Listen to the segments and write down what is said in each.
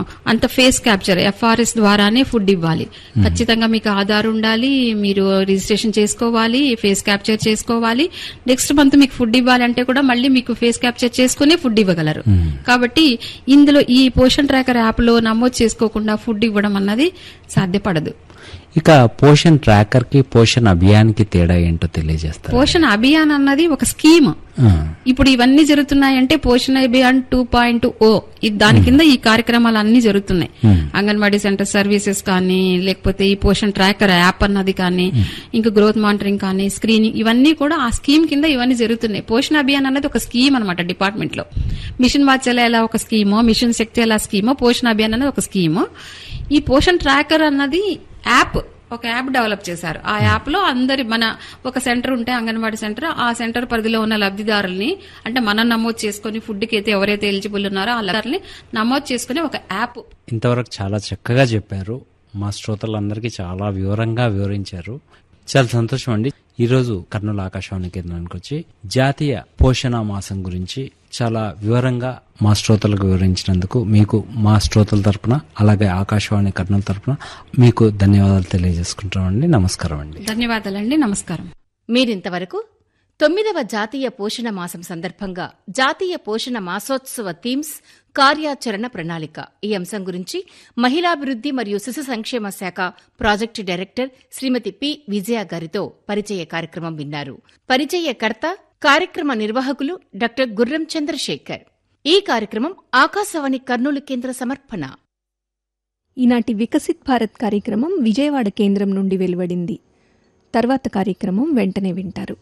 అంత face capture FRS ద్వారానే food ఇవ్వాలి ఖచ్చితంగా మీకు ఆధార్ ఉండాలి మీరు రిజిస్ట్రేషన్ చేసుకోవాలి ఫేస్ క్యాప్చర్ చేసుకోవాలి నెక్స్ట్ మంత్ మీకు ఫుడ్ ఇవ్వాలంటే కూడా మళ్ళీ మీకు ఫేస్ క్యాప్చర్ చేసుకునే ఫుడ్ ఇవ్వగలరు కాబట్టి ఇందులో ఈ పోషన్ ట్రాకర్ యాప్ లో నమోదు చేసుకోకుండా ఫుడ్ ఇవ్వడం అన్నది సాధ్యపడదు ఇక పోషన్ ట్రాకర్ కి పోషన్ అభియాన్ కి తేడా ఏంటో తెలియజేస్తారు పోషణ అభియాన్ అన్నది ఒక స్కీమ్ ఇప్పుడు ఇవన్నీ జరుగుతున్నాయంటే పోషణ అభియాన్ టూ పాయింట్ ఓ దాని కింద ఈ కార్యక్రమాలు అన్ని జరుగుతున్నాయి అంగన్వాడీ సెంటర్ సర్వీసెస్ కానీ లేకపోతే ఈ పోషన్ ట్రాకర్ యాప్ అన్నది కానీ ఇంకా గ్రోత్ మానిటరింగ్ కానీ స్క్రీనింగ్ ఇవన్నీ కూడా ఆ స్కీమ్ కింద ఇవన్నీ జరుగుతున్నాయి పోషణ అభియాన్ అన్నది ఒక స్కీమ్ అనమాట డిపార్ట్మెంట్ లో మిషన్ వాత్సల్య ఎలా ఒక స్కీమో మిషన్ శక్తి ఎలా స్కీమో పోషణ అభియాన్ అనేది ఒక స్కీము ఈ పోషన్ ట్రాకర్ అన్నది యాప్ ఒక యాప్ డెవలప్ చేశారు ఆ యాప్ లో అందరి మన ఒక సెంటర్ ఉంటే అంగన్వాడీ సెంటర్ ఆ సెంటర్ పరిధిలో ఉన్న లబ్ధిదారుల్ని అంటే మనం నమోదు చేసుకుని ఫుడ్ కి అయితే ఎవరైతే ఎలిజిబుల్ ఉన్నారో ఆ లబ్ధిదారుల్ని నమోదు చేసుకుని ఒక యాప్ ఇంతవరకు చాలా చక్కగా చెప్పారు మా శ్రోతలందరికీ చాలా వివరంగా వివరించారు చాలా సంతోషం అండి ఈరోజు కర్నూలు ఆకాశవాణి కేంద్రానికి వచ్చి జాతీయ పోషణ మాసం గురించి చాలా వివరంగా మా శ్రోతలకు వివరించినందుకు మీకు మా శ్రోతల తరపున అలాగే ఆకాశవాణి కర్నూలు తరపున మీకు ధన్యవాదాలు తెలియజేసుకుంటామండి నమస్కారం అండి ధన్యవాదాలండి నమస్కారం మీరింతవరకు తొమ్మిదవ జాతీయ పోషణ మాసం సందర్భంగా జాతీయ పోషణ మాసోత్సవ థీమ్స్ కార్యాచరణ ప్రణాళిక ఈ అంశం గురించి మహిళాభివృద్ది మరియు శిశు సంక్షేమ శాఖ project director Shrimati P Vijaya గారితో పరిచయ కార్యక్రమం విన్నారు పరిచయకర్త కార్యక్రమ నిర్వాహకులు డాక్టర్ గుర్రం చంద్రశేఖర్ ఈ కార్యక్రమం ఆకాశవాణి కర్నూలు కేంద్ర సమర్పణ ఈనాటి వికసిత్ భారత్ కార్యక్రమం విజయవాడ కేంద్రం నుండి వెలువడింది తర్వాత కార్యక్రమం వెంటనే వింటారు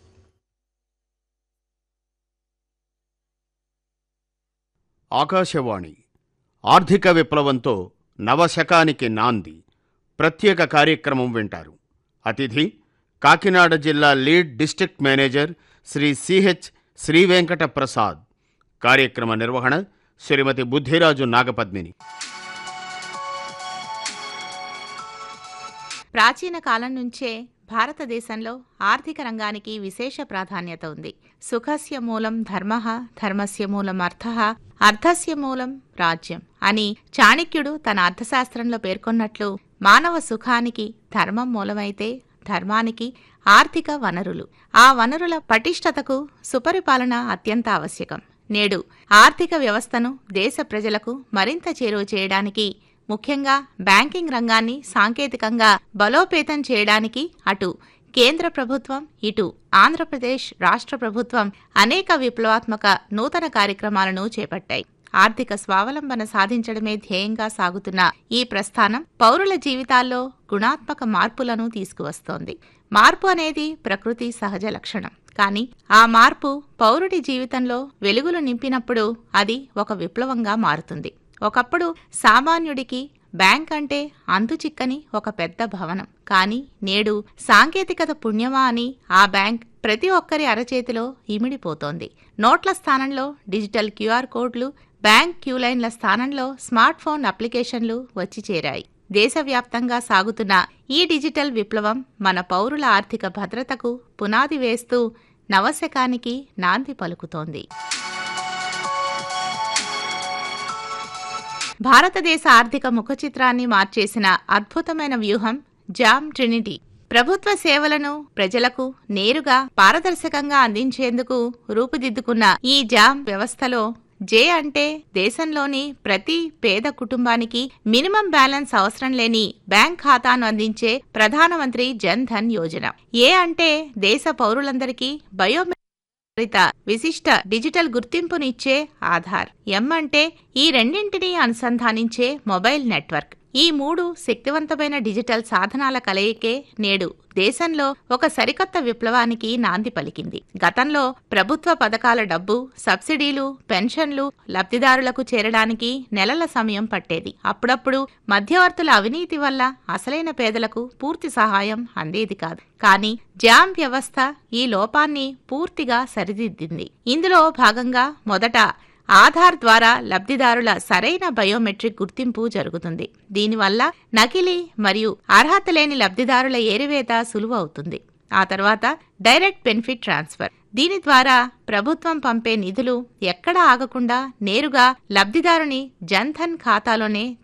ఆకాశవాణి ఆర్థిక విప్లవంతో నవశకానికి నాంది ప్రత్యేక కార్యక్రమం వింటారు అతిథి కాకినాడ జిల్లా lead district manager Shri CH Srivenkata Prasad కార్యక్రమ నిర్వహణ శ్రీమతి బుద్ధిరాజు నాగపద్మిని ప్రాచీన కాలం నుంచే భారతదేశంలో ఆర్థిక రంగానికి విశేష ప్రాధాన్యత ఉంది సుఖస్య మూలం ధర్మ ధర్మస్య మూలం అర్థ అర్థస్య మూలం రాజ్యం అని చాణక్యుడు తన అర్థశాస్త్రంలో పేర్కొన్నట్లు మానవ సుఖానికి ధర్మం మూలమైతే ధర్మానికి ఆర్థిక వనరులు ఆ వనరుల పటిష్టతకు సుపరిపాలన అత్యంత ఆవశ్యకం నేడు ఆర్థిక వ్యవస్థను దేశ ప్రజలకు మరింత చేరువ చేయడానికి ముఖ్యంగా బ్యాంకింగ్ రంగాన్ని సాంకేతికంగా బలోపేతం చేయడానికి అటు కేంద్ర ప్రభుత్వం ఇటు ఆంధ్రప్రదేశ్ రాష్ట్ర ప్రభుత్వం అనేక విప్లవాత్మక నూతన కార్యక్రమాలను చేపట్టాయి ఆర్థిక స్వావలంబన సాధించడమే ధ్యేయంగా సాగుతున్న ఈ ప్రస్థానం పౌరుల జీవితాల్లో గుణాత్మక మార్పులను తీసుకువస్తోంది మార్పు అనేది ప్రకృతి సహజ లక్షణం కానీ ఆ మార్పు పౌరుడి జీవితంలో వెలుగులు నింపినప్పుడు అది ఒక విప్లవంగా మారుతుంది ఒకప్పుడు సామాన్యుడికి బ్యాంక్ అంటే అంతుచిక్కని ఒక పెద్ద భవనం కానీ నేడు సాంకేతికత పుణ్యమా అని ఆ బ్యాంక్ ప్రతి ఒక్కరి అరచేతిలో ఇమిడిపోతోంది నోట్ల స్థానంలో డిజిటల్ క్యూఆర్ కోడ్లు బ్యాంక్ క్యూలైన్ల స్థానంలో స్మార్ట్ ఫోన్ అప్లికేషన్లు వచ్చి చేరాయి దేశవ్యాప్తంగా సాగుతున్న ఈ డిజిటల్ విప్లవం మన పౌరుల ఆర్థిక భద్రతకు పునాది వేస్తూ నవశకానికి నాంది పలుకుతోంది భారతదేశ ఆర్థిక ముఖచిత్రాన్ని మార్చేసిన అద్భుతమైన వ్యూహం జామ్ ట్రినిటీ ప్రభుత్వ సేవలను ప్రజలకు నేరుగా పారదర్శకంగా అందించేందుకు రూపుదిద్దుకున్న ఈ జామ్ వ్యవస్థలో జే అంటే దేశంలోని ప్రతి పేద కుటుంబానికి మినిమం బ్యాలెన్స్ అవసరం లేని బ్యాంక్ ఖాతాను అందించే ప్రధానమంత్రి జన్ ధన్ యోజన ఏ అంటే దేశ పౌరులందరికీ బయోమెట్రిక్ ఆధారిత విశిష్ట డిజిటల్ గుర్తింపునిచ్చే ఆధార్ ఎం అంటే ఈ రెండింటినీ అనుసంధానించే మొబైల్ నెట్వర్క్ ఈ మూడు శక్తివంతమైన డిజిటల్ సాధనాల కలయికే నేడు దేశంలో ఒక సరికొత్త విప్లవానికి నాంది పలికింది గతంలో ప్రభుత్వ పథకాల డబ్బు సబ్సిడీలు పెన్షన్లు లబ్ధిదారులకు చేరడానికి నెలల సమయం పట్టేది అప్పుడప్పుడు మధ్యవర్తుల అవినీతి వల్ల అసలైన పేదలకు పూర్తి సహాయం అందేది కాదు కానీ జామ్ వ్యవస్థ ఈ లోపాన్ని పూర్తిగా సరిదిద్దింది ఇందులో భాగంగా మొదట ఆధార్ ద్వారా లబ్ధిదారుల సరైన బయోమెట్రిక్ గుర్తింపు జరుగుతుంది దీనివల్ల నకిలీ మరియు అర్హత లేని లబ్ధిదారుల ఏరివేత సులువు అవుతుంది ఆ తర్వాత డైరెక్ట్ బెనిఫిట్ ట్రాన్స్ఫర్ దీని ద్వారా ప్రభుత్వం పంపే నిధులు ఎక్కడా ఆగకుండా నేరుగా లబ్ధిదారుని జన్ధన్ ఖాతాలోనే